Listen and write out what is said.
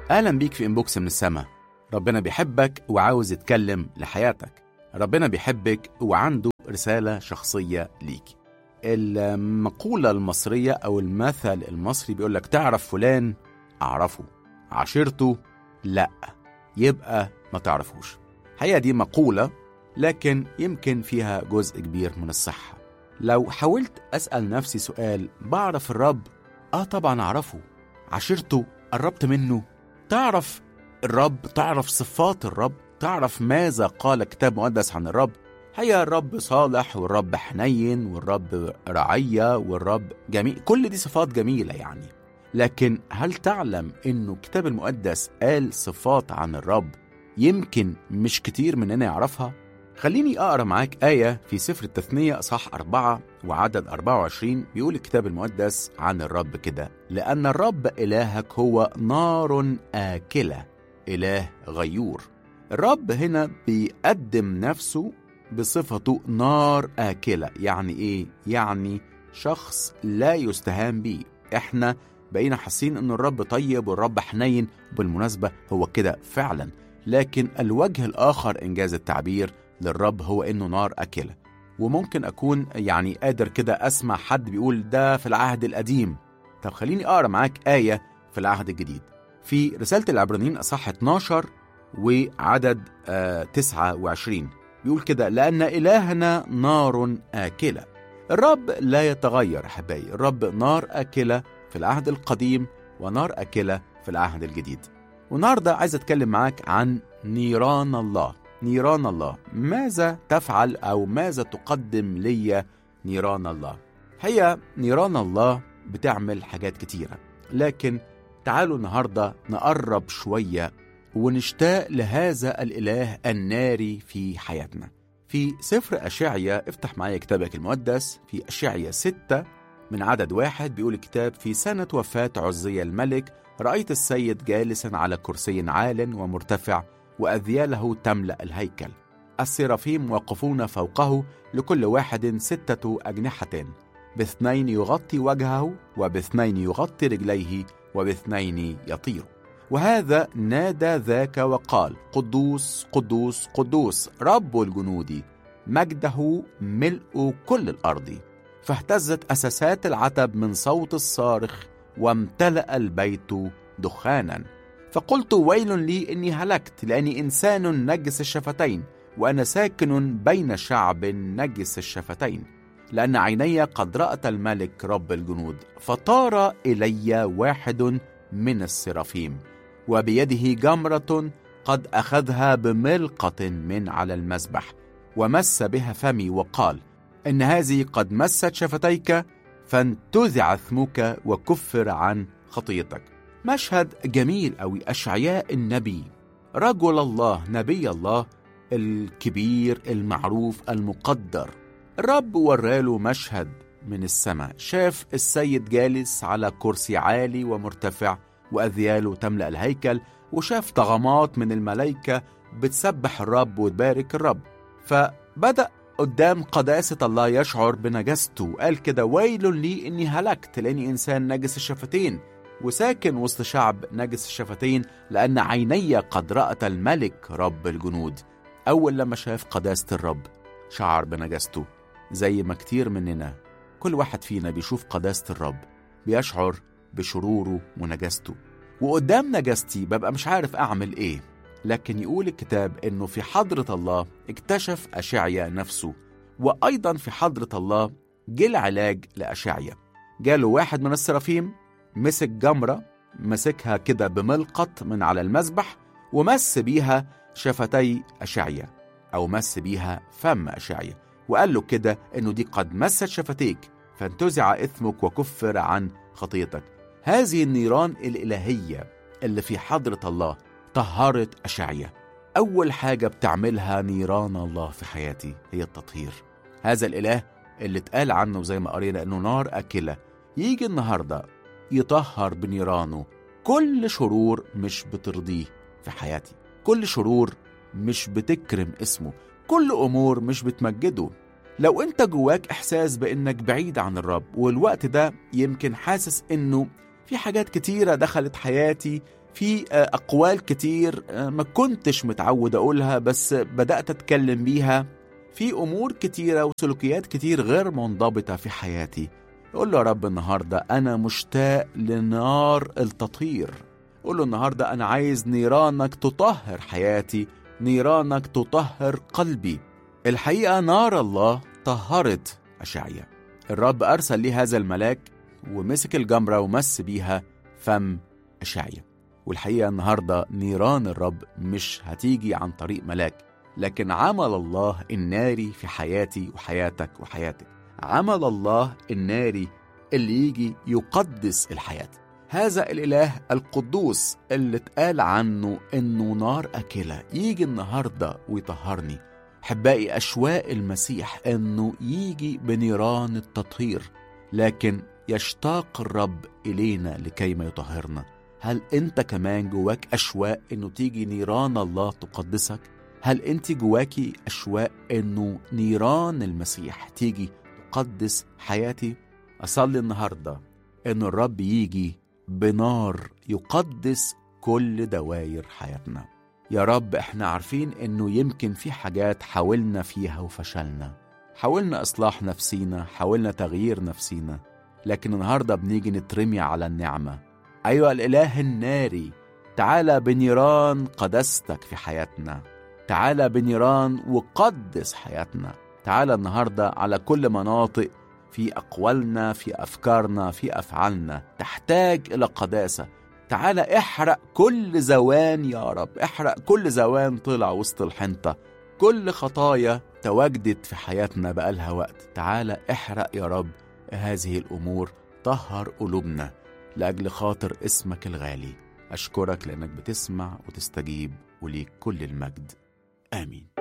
أهلا بيك في إنبوكس من السما ربنا بيحبك وعاوز يتكلم لحياتك ربنا بيحبك وعنده رسالة شخصية ليك المقولة المصرية أو المثل المصري بيقول لك تعرف فلان أعرفه عشيرته لأ يبقى ما تعرفوش هي دي مقولة لكن يمكن فيها جزء كبير من الصحة لو حاولت أسأل نفسي سؤال بعرف الرب آه طبعا أعرفه عشيرته قربت منه تعرف الرب تعرف صفات الرب تعرف ماذا قال كتاب مقدس عن الرب هي الرب صالح والرب حنين والرب رعية والرب جميل كل دي صفات جميلة يعني لكن هل تعلم انه الكتاب المقدس قال صفات عن الرب يمكن مش كتير مننا يعرفها خليني أقرأ معاك آية في سفر التثنية أصحاح أربعة وعدد 24 بيقول الكتاب المقدس عن الرب كده لأن الرب إلهك هو نار آكلة إله غيور الرب هنا بيقدم نفسه بصفته نار آكلة يعني إيه؟ يعني شخص لا يستهان بيه إحنا بقينا حاسين إن الرب طيب والرب حنين بالمناسبة هو كده فعلا لكن الوجه الآخر إنجاز التعبير للرب هو إنه نار أكلة وممكن أكون يعني قادر كده أسمع حد بيقول ده في العهد القديم طب خليني أقرأ معاك آية في العهد الجديد في رسالة العبرانيين أصح 12 وعدد آه 29 بيقول كده لأن إلهنا نار آكلة الرب لا يتغير أحبائي الرب نار آكلة في العهد القديم ونار آكلة في العهد الجديد والنهاردة عايز أتكلم معاك عن نيران الله نيران الله ماذا تفعل أو ماذا تقدم لي نيران الله هي نيران الله بتعمل حاجات كتيرة لكن تعالوا النهاردة نقرب شوية ونشتاق لهذا الإله الناري في حياتنا في سفر أشعيا افتح معايا كتابك المقدس في أشعيا ستة من عدد واحد بيقول الكتاب في سنة وفاة عزية الملك رأيت السيد جالسا على كرسي عال ومرتفع وأذياله تملأ الهيكل السرافيم واقفون فوقه لكل واحد ستة أجنحة باثنين يغطي وجهه وباثنين يغطي رجليه وباثنين يطير وهذا نادى ذاك وقال قدوس قدوس قدوس رب الجنود مجده ملء كل الأرض فاهتزت أساسات العتب من صوت الصارخ وامتلأ البيت دخانا فقلت ويل لي إني هلكت لأني إنسان نجس الشفتين وأنا ساكن بين شعب نجس الشفتين لأن عيني قد رأت الملك رب الجنود فطار إلي واحد من السرافيم وبيده جمرة قد أخذها بملقة من على المذبح ومس بها فمي وقال إن هذه قد مست شفتيك فانتزع اثمك وكفر عن خطيتك مشهد جميل أوي أشعياء النبي رجل الله نبي الله الكبير المعروف المقدر الرب وراله مشهد من السماء شاف السيد جالس على كرسي عالي ومرتفع وأذياله تملأ الهيكل وشاف طغمات من الملائكة بتسبح الرب وتبارك الرب فبدأ قدام قداسة الله يشعر بنجاسته قال كده ويل لي إني هلكت لأني إنسان نجس الشفتين وساكن وسط شعب نجس الشفتين لأن عيني قد رأت الملك رب الجنود أول لما شاف قداسة الرب شعر بنجاسته زي ما كتير مننا كل واحد فينا بيشوف قداسة الرب بيشعر بشروره ونجاسته وقدام نجاستي ببقى مش عارف أعمل إيه لكن يقول الكتاب إنه في حضرة الله اكتشف أشعيا نفسه وأيضا في حضرة الله جه العلاج لأشعيا جاله واحد من السرافيم مسك جمرة مسكها كده بملقط من على المذبح ومس بيها شفتي أشعيا أو مس بيها فم أشعيا وقال له كده إنه دي قد مست شفتيك فانتزع إثمك وكفر عن خطيتك هذه النيران الإلهية اللي في حضرة الله طهرت أشعيا أول حاجة بتعملها نيران الله في حياتي هي التطهير هذا الإله اللي اتقال عنه زي ما قرينا إنه نار أكلة يجي النهاردة يطهر بنيرانه كل شرور مش بترضيه في حياتي كل شرور مش بتكرم اسمه كل أمور مش بتمجده لو انت جواك احساس بانك بعيد عن الرب والوقت ده يمكن حاسس انه في حاجات كتيرة دخلت حياتي في أقوال كتير ما كنتش متعود أقولها بس بدأت أتكلم بيها في أمور كتيرة وسلوكيات كتير غير منضبطة في حياتي قول له يا رب النهاردة أنا مشتاق لنار التطهير قول له النهاردة أنا عايز نيرانك تطهر حياتي نيرانك تطهر قلبي الحقيقة نار الله طهرت أشعيا الرب أرسل لي هذا الملاك ومسك الجمرة ومس بيها فم أشعيا والحقيقة النهاردة نيران الرب مش هتيجي عن طريق ملاك لكن عمل الله الناري في حياتي وحياتك وحياتك عمل الله الناري اللي يجي يقدس الحياة هذا الإله القدوس اللي اتقال عنه إنه نار أكلة يجي النهاردة ويطهرني حبائي أشواق المسيح إنه يجي بنيران التطهير لكن يشتاق الرب إلينا لكي ما يطهرنا هل أنت كمان جواك أشواق إنه تيجي نيران الله تقدسك؟ هل أنت جواكي أشواق إنه نيران المسيح تيجي تقدس حياتي؟ أصلي النهاردة إن الرب يجي بنار يقدس كل دواير حياتنا يا رب احنا عارفين انه يمكن في حاجات حاولنا فيها وفشلنا حاولنا اصلاح نفسينا حاولنا تغيير نفسينا لكن النهارده بنيجي نترمي على النعمه ايها الاله الناري تعالى بنيران قدستك في حياتنا تعالى بنيران وقدس حياتنا تعالى النهارده على كل مناطق في اقوالنا في افكارنا في افعالنا تحتاج الى قداسه تعالى احرق كل زوان يا رب احرق كل زوان طلع وسط الحنطه كل خطايا تواجدت في حياتنا بقالها وقت تعالى احرق يا رب هذه الامور طهر قلوبنا لاجل خاطر اسمك الغالي اشكرك لانك بتسمع وتستجيب وليك كل المجد امين